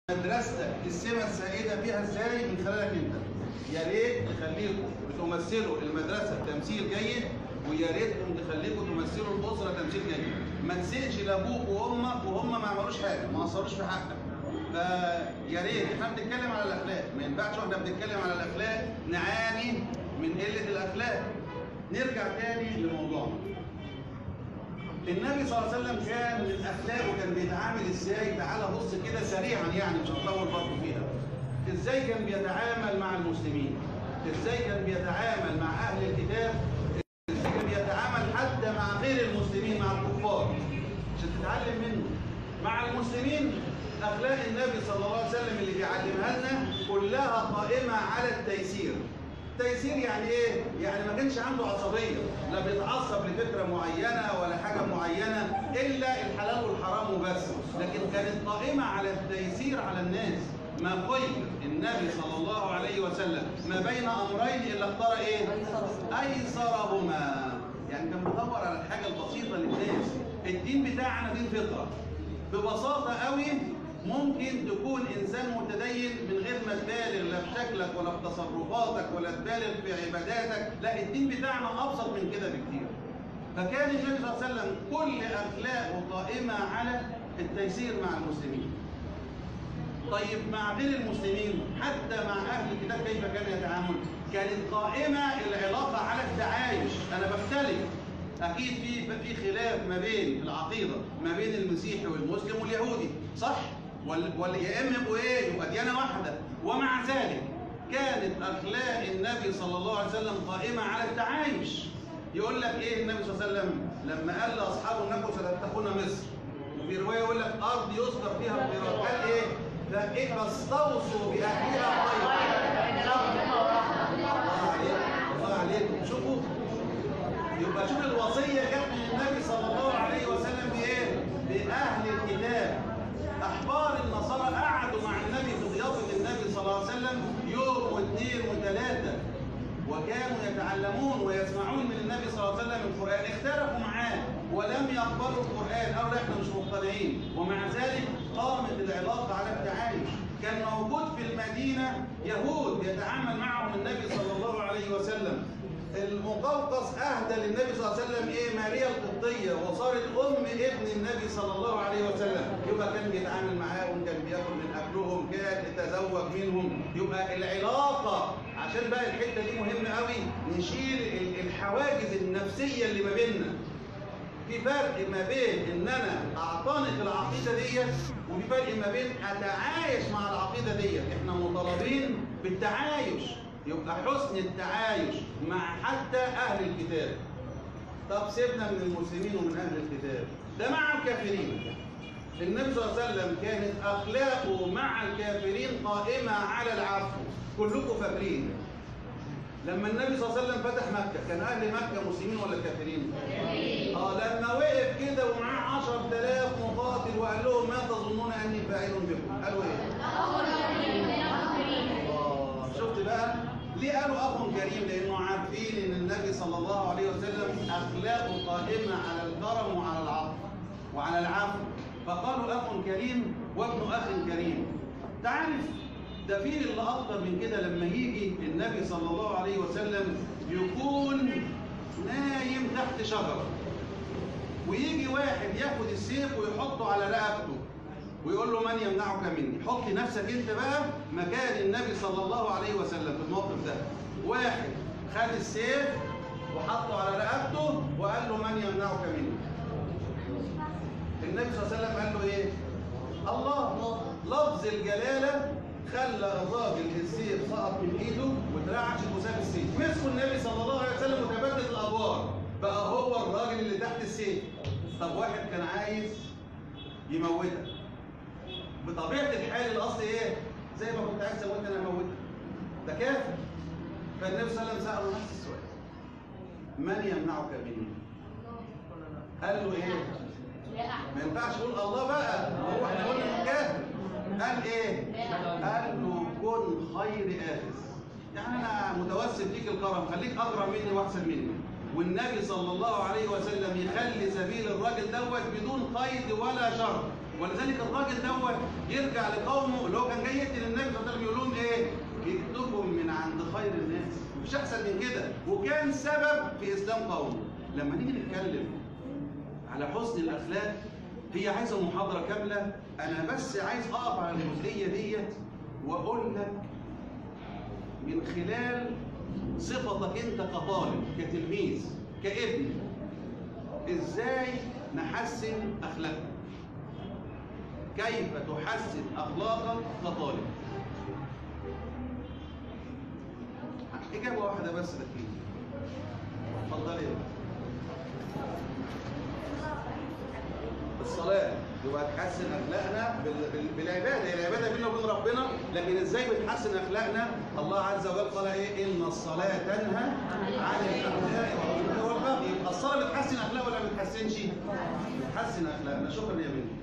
مدرستك السمة السائدة فيها ازاي من خلالك انت يا ريت تخليكم تمثلوا المدرسة تمثيل جيد ويا ريتكم تخليكم تمثلوا الأسرة تمثيل جيد ما تسيئش لأبوك وأمك وهم ما عملوش حاجة ما قصروش في حقك فيا ريت احنا بنتكلم على الأخلاق ما ينفعش واحنا بنتكلم على الأخلاق نعاني من قلة الأخلاق نرجع تاني لموضوعنا النبي صلى الله عليه وسلم كان من اخلاقه كان بيتعامل ازاي تعالى بص كده سريعا يعني مش هنطول برضه فيها ازاي كان بيتعامل مع المسلمين ازاي كان بيتعامل مع اهل الكتاب ازاي كان بيتعامل حتى مع غير المسلمين مع الكفار عشان تتعلم منه مع المسلمين اخلاق النبي صلى الله عليه وسلم اللي بيعلمها لنا كلها قائمه على التيسير تيسير يعني ايه؟ يعني ما كانش عنده عصبيه، لا بيتعصب لفكره معينه ولا حاجه معينه الا الحلال والحرام وبس، لكن كانت قائمه على التيسير على الناس. ما خير النبي صلى الله عليه وسلم ما بين امرين الا اختار ايه؟ ايسرهما. يعني كان بيدور على الحاجه البسيطه للناس. الدين بتاعنا دين فطره. ببساطه قوي ممكن تكون انسان متدين من غير ما تبالغ لا في شكلك ولا في تصرفاتك ولا تبالغ في عباداتك، لا الدين بتاعنا ابسط من كده بكتير. فكان النبي صلى الله عليه وسلم كل اخلاقه قائمه على التيسير مع المسلمين. طيب مع غير المسلمين حتى مع اهل الكتاب كيف كان يتعامل؟ كانت قائمه العلاقه على التعايش، انا بختلف اكيد في في خلاف ما بين العقيده ما بين المسيحي والمسلم واليهودي، صح؟ ولا يا اما يبقوا ايه؟ يبقى ديانه واحده، ومع ذلك كانت اخلاق النبي صلى الله عليه وسلم قائمه على التعايش. يقول لك ايه النبي صلى الله عليه وسلم لما قال لاصحابه انكم ستفتحون مصر وفي روايه يقول لك ارض يذكر فيها القراء قال ايه؟ فايه فاستوصوا باهلها خيرا. الله عليكم الله عليكم شوفوا يبقى شوف الوصيه جت من النبي صلى الله عليه وسلم بايه؟ باهل الكتاب احبار النصارى قعدوا مع النبي في ضيافه النبي صلى الله عليه وسلم يوم واثنين وثلاثه وكانوا يتعلمون ويسمعون من النبي صلى الله عليه وسلم القران اختلفوا معاه ولم يقبلوا القران قالوا احنا مش مقتنعين ومع ذلك قامت العلاقه على التعايش كان موجود في المدينه يهود يتعامل معهم النبي صلى الله عليه وسلم المقوقس اهدى للنبي صلى الله عليه وسلم ايه ماريا القبطيه وصارت ام ابن النبي صلى الله عليه وسلم يبقى كان بيتعامل معاهم كان بياكل من اكلهم كان يتزوج منهم يبقى العلاقه عشان بقى الحته دي مهمه قوي نشيل الحواجز النفسيه اللي ما بيننا في فرق ما بين ان انا اعتنق العقيده ديت وفي فرق ما بين اتعايش مع العقيده ديت احنا مطالبين بالتعايش يبقى حسن التعايش مع حتى أهل الكتاب طب سيبنا من المسلمين ومن أهل الكتاب ده مع الكافرين النبي صلى الله عليه وسلم كانت أخلاقه مع الكافرين قائمة على العفو كلكم فاكرين لما النبي صلى الله عليه وسلم فتح مكة كان أهل مكة مسلمين ولا كافرين؟ آه لما وقف كده ومعاه 10000 مقاتل وقال لهم ما تظنون أني فاعل بكم؟ قالوا إيه؟ آه شفت بقى؟ ليه قالوا أخ كريم؟ لأنه عارفين إن النبي صلى الله عليه وسلم أخلاقه قائمة على الكرم وعلى العطف وعلى العفو فقالوا أخ كريم وابن أخ كريم تعرف ده في اللي أكتر من كده لما يجي النبي صلى الله عليه وسلم يكون نايم تحت شجرة ويجي واحد ياخد السيف ويحطه على رقبته ويقول له من يمنعك مني حط نفسك انت بقى مكان النبي صلى الله عليه وسلم في الموقف ده واحد خد السيف وحطه على رقبته وقال له من يمنعك مني النبي صلى الله عليه وسلم قال له ايه الله لفظ الجلاله خلى الراجل السيف سقط من ايده واترعش وساب السيف مسكوا النبي صلى الله عليه وسلم وتبدل الادوار بقى هو الراجل اللي تحت السيف طب واحد كان عايز يموتك بطبيعه الحال الاصل ايه؟ زي ما كنت عايز اموت انا اموتك. ده كافر. فالنبي صلى الله عليه وسلم ساله نفس السؤال. من يمنعك مني؟ قال له ايه؟ ما ينفعش يقول الله بقى هو احنا قلنا انه كافر. قال ايه؟ قال له كن خير اخذ. يعني انا متوسل فيك الكرم خليك اكرم مني واحسن مني. والنبي صلى الله عليه وسلم يخلي سبيل الراجل دوت بدون قيد ولا شر ولذلك الراجل دوت يرجع لقومه اللي هو مفيش احسن من كده وكان سبب في اسلام قومه لما نيجي نتكلم على حسن الاخلاق هي عايزه محاضره كامله انا بس عايز اقف على الجزئيه ديت واقول لك من خلال صفتك انت كطالب كتلميذ كابن ازاي نحسن اخلاقنا كيف تحسن اخلاقك كطالب اجابه واحده بس تكفيك اتفضل يا الصلاة يبقى تحسن أخلاقنا بال- بال- بالعبادة، هي العبادة بيننا وبين ربنا، لكن إزاي بتحسن أخلاقنا؟ الله عز وجل قال إيه؟ إن الصلاة تنهى عن الفحشاء والمنكر والبغي، يبقى الصلاة بتحسن أخلاق ولا ما بتحسنش؟ بتحسن أخلاقنا، شكرا يا بنتي.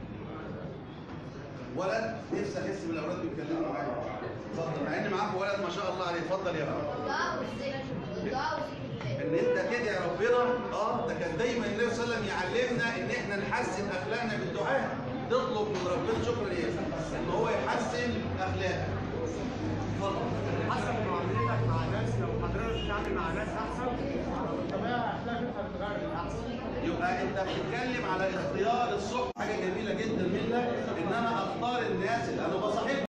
ولد نفسي أحس بالأولاد بيتكلموا معايا. اتفضل، مع إن معاكم ولد ما شاء الله عليه، اتفضل يا ولد. الدعاء والذكر الدعاء وذكر الله ان انت تدعي ربنا اه ده كان دايما النبي صلى الله عليه وسلم يعلمنا ان احنا نحسن اخلاقنا بالدعاء تطلب من ربنا شكرا ليه ان هو يحسن اخلاقك اتفضل حسب معاملتك مع ناس لو حضرتك بتتعامل مع ناس احسن طبيعي اخلاقك هتتغير للاحسن يبقى انت بتتكلم على اختيار الصحبه حاجه جميله جدا منك ان انا اختار الناس اللي انا بصاحبهم